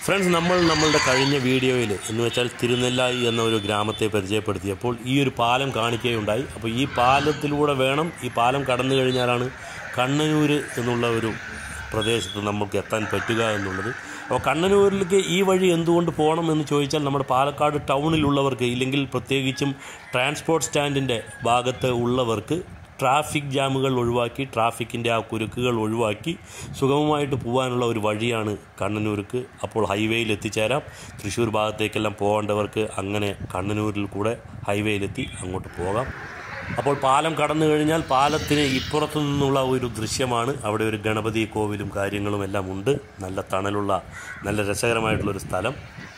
friends നമ്മൾ നമ്മളുടെ കഴിഞ്ഞ വീഡിയോയിൽ എന്ന് വെച്ചാൽ തിരുനെല്ലായി എന്ന ഒരു ഗ്രാമത്തെ പരിചയപ്പെടുത്തിയപ്പോൾ ഈ ഒരു പാലം കാണിക്കുകയുണ്ടായി അപ്പോൾ ഈ പാലത്തിലൂടെ വേണം ഈ പാലം കടന്നു കഴിഞ്ഞാലാണ് കണ്ണനൂർ എന്നുള്ള ഒരു പ്രദേശത്ത് നമുക്ക് എത്താൻ പറ്റുക എന്നുള്ളത് അപ്പോൾ കണ്ണനൂരിലേക്ക് ഈ വഴി എന്തുകൊണ്ട് പോകണം എന്ന് ചോദിച്ചാൽ നമ്മുടെ പാലക്കാട് ടൗണിലുള്ളവർക്ക് ഇല്ലെങ്കിൽ പ്രത്യേകിച്ചും ട്രാൻസ്പോർട്ട് സ്റ്റാൻഡിൻ്റെ ഭാഗത്ത് ഉള്ളവർക്ക് ട്രാഫിക് ജാമുകൾ ഒഴിവാക്കി ട്രാഫിക്കിൻ്റെ ആ കുരുക്കുകൾ ഒഴിവാക്കി സുഗമമായിട്ട് പോകാനുള്ള ഒരു വഴിയാണ് കണ്ണനൂർക്ക് അപ്പോൾ ഹൈവേയിൽ എത്തിച്ചേരാം തൃശ്ശൂർ ഭാഗത്തേക്കെല്ലാം പോകേണ്ടവർക്ക് അങ്ങനെ കണ്ണനൂരിൽ കൂടെ ഹൈവേയിലെത്തി അങ്ങോട്ട് പോകാം അപ്പോൾ പാലം കടന്നു കഴിഞ്ഞാൽ പാലത്തിന് ഇപ്പുറത്തു നിന്നുള്ള ഒരു ദൃശ്യമാണ് അവിടെ ഒരു ഗണപതി കോവിലും കാര്യങ്ങളും എല്ലാം ഉണ്ട് നല്ല തണലുള്ള നല്ല രസകരമായിട്ടുള്ളൊരു സ്ഥലം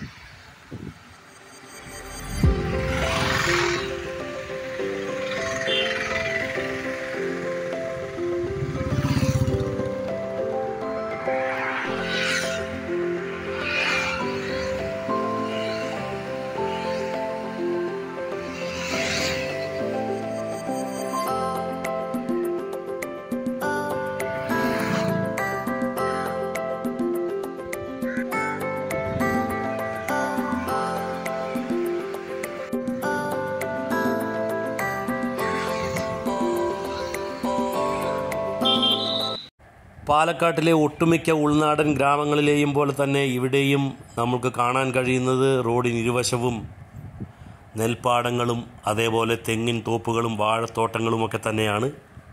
പാലക്കാട്ടിലെ ഒട്ടുമിക്ക ഉൾനാടൻ ഗ്രാമങ്ങളിലെയും പോലെ തന്നെ ഇവിടെയും നമുക്ക് കാണാൻ കഴിയുന്നത് റോഡിന് ഇരുവശവും നെൽപ്പാടങ്ങളും അതേപോലെ തെങ്ങിൻ തോപ്പുകളും വാഴത്തോട്ടങ്ങളും ഒക്കെ തന്നെയാണ്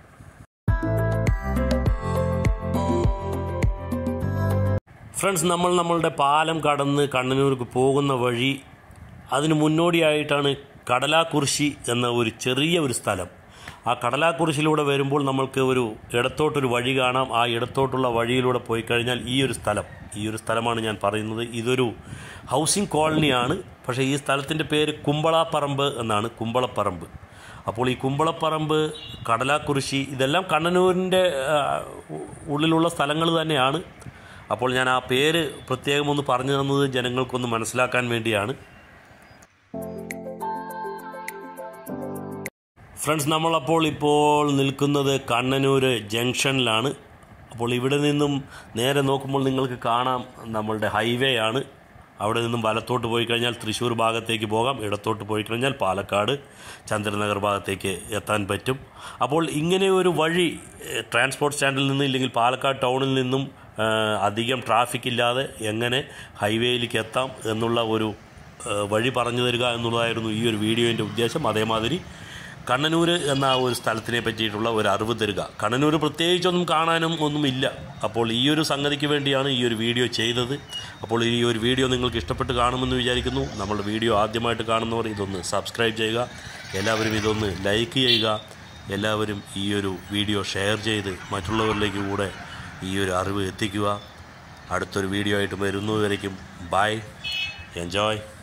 ഫ്രണ്ട്സ് നമ്മൾ നമ്മളുടെ പാലം കടന്ന് കണ്ണനൂർക്ക് പോകുന്ന വഴി അതിന് മുന്നോടിയായിട്ടാണ് കടലാക്കുറിശി എന്ന ഒരു ചെറിയ ഒരു സ്ഥലം ആ കടലാക്കുറിശിലൂടെ വരുമ്പോൾ നമ്മൾക്ക് ഒരു ഇടത്തോട്ടൊരു വഴി കാണാം ആ ഇടത്തോട്ടുള്ള വഴിയിലൂടെ പോയി കഴിഞ്ഞാൽ ഈ ഒരു സ്ഥലം ഈ ഒരു സ്ഥലമാണ് ഞാൻ പറയുന്നത് ഇതൊരു ഹൗസിംഗ് കോളനിയാണ് പക്ഷേ ഈ സ്ഥലത്തിൻ്റെ പേര് കുമ്പളാപ്പറമ്പ് എന്നാണ് കുമ്പളപ്പറമ്പ് അപ്പോൾ ഈ കുമ്പളപ്പറമ്പ് കടലാക്കുറിശി ഇതെല്ലാം കണ്ണനൂരിൻ്റെ ആ, ഉള്ളിലുള്ള സ്ഥലങ്ങൾ തന്നെയാണ് അപ്പോൾ ഞാൻ ആ പേര് പ്രത്യേകം ഒന്ന് പറഞ്ഞു തന്നത് ജനങ്ങൾക്കൊന്ന് മനസ്സിലാക്കാൻ വേണ്ടിയാണ് ഫ്രണ്ട്സ് നമ്മളപ്പോൾ ഇപ്പോൾ നിൽക്കുന്നത് കണ്ണനൂർ ജംഗ്ഷനിലാണ് അപ്പോൾ ഇവിടെ നിന്നും നേരെ നോക്കുമ്പോൾ നിങ്ങൾക്ക് കാണാം നമ്മളുടെ ഹൈവേ ആണ് അവിടെ നിന്നും വലത്തോട്ട് പോയി കഴിഞ്ഞാൽ തൃശ്ശൂർ ഭാഗത്തേക്ക് പോകാം ഇടത്തോട്ട് പോയി കഴിഞ്ഞാൽ പാലക്കാട് ചന്ദ്രനഗർ ഭാഗത്തേക്ക് എത്താൻ പറ്റും അപ്പോൾ ഇങ്ങനെ ഒരു വഴി ഏഹ്, ട്രാൻസ്പോർട്ട് സ്റ്റാൻഡിൽ നിന്ന് ഇല്ലെങ്കിൽ പാലക്കാട് ടൗണിൽ നിന്നും ഏഹ്, അധികം ട്രാഫിക് ഇല്ലാതെ എങ്ങനെ ഹൈവേയിലേക്ക് എത്താം എന്നുള്ള ഒരു ഏഹ്, വഴി പറഞ്ഞു തരിക എന്നുള്ളതായിരുന്നു ഈ ഒരു വീഡിയോൻ്റെ ഉദ്ദേശം അതേമാതിരി കണ്ണനൂർ എന്ന ആ ഒരു സ്ഥലത്തിനെ പറ്റിയിട്ടുള്ള ഒരു അറിവ് തരിക കണ്ണനൂർ പ്രത്യേകിച്ചൊന്നും കാണാനും ഒന്നുമില്ല അപ്പോൾ ഈ ഒരു സംഗതിക്ക് വേണ്ടിയാണ് ഈ ഒരു വീഡിയോ ചെയ്തത് അപ്പോൾ ഈ ഒരു വീഡിയോ നിങ്ങൾക്ക് ഇഷ്ടപ്പെട്ട് കാണുമെന്ന് വിചാരിക്കുന്നു നമ്മുടെ വീഡിയോ ആദ്യമായിട്ട് കാണുന്നവർ ഇതൊന്ന് സബ്സ്ക്രൈബ് ചെയ്യുക എല്ലാവരും ഇതൊന്ന് ലൈക്ക് ചെയ്യുക എല്ലാവരും ഈ ഒരു വീഡിയോ ഷെയർ ചെയ്ത് മറ്റുള്ളവരിലേക്ക് കൂടെ ഈ ഒരു അറിവ് എത്തിക്കുക അടുത്തൊരു വീഡിയോ ആയിട്ട് വരുന്നതുവരേക്കും ബൈ എൻജോയ്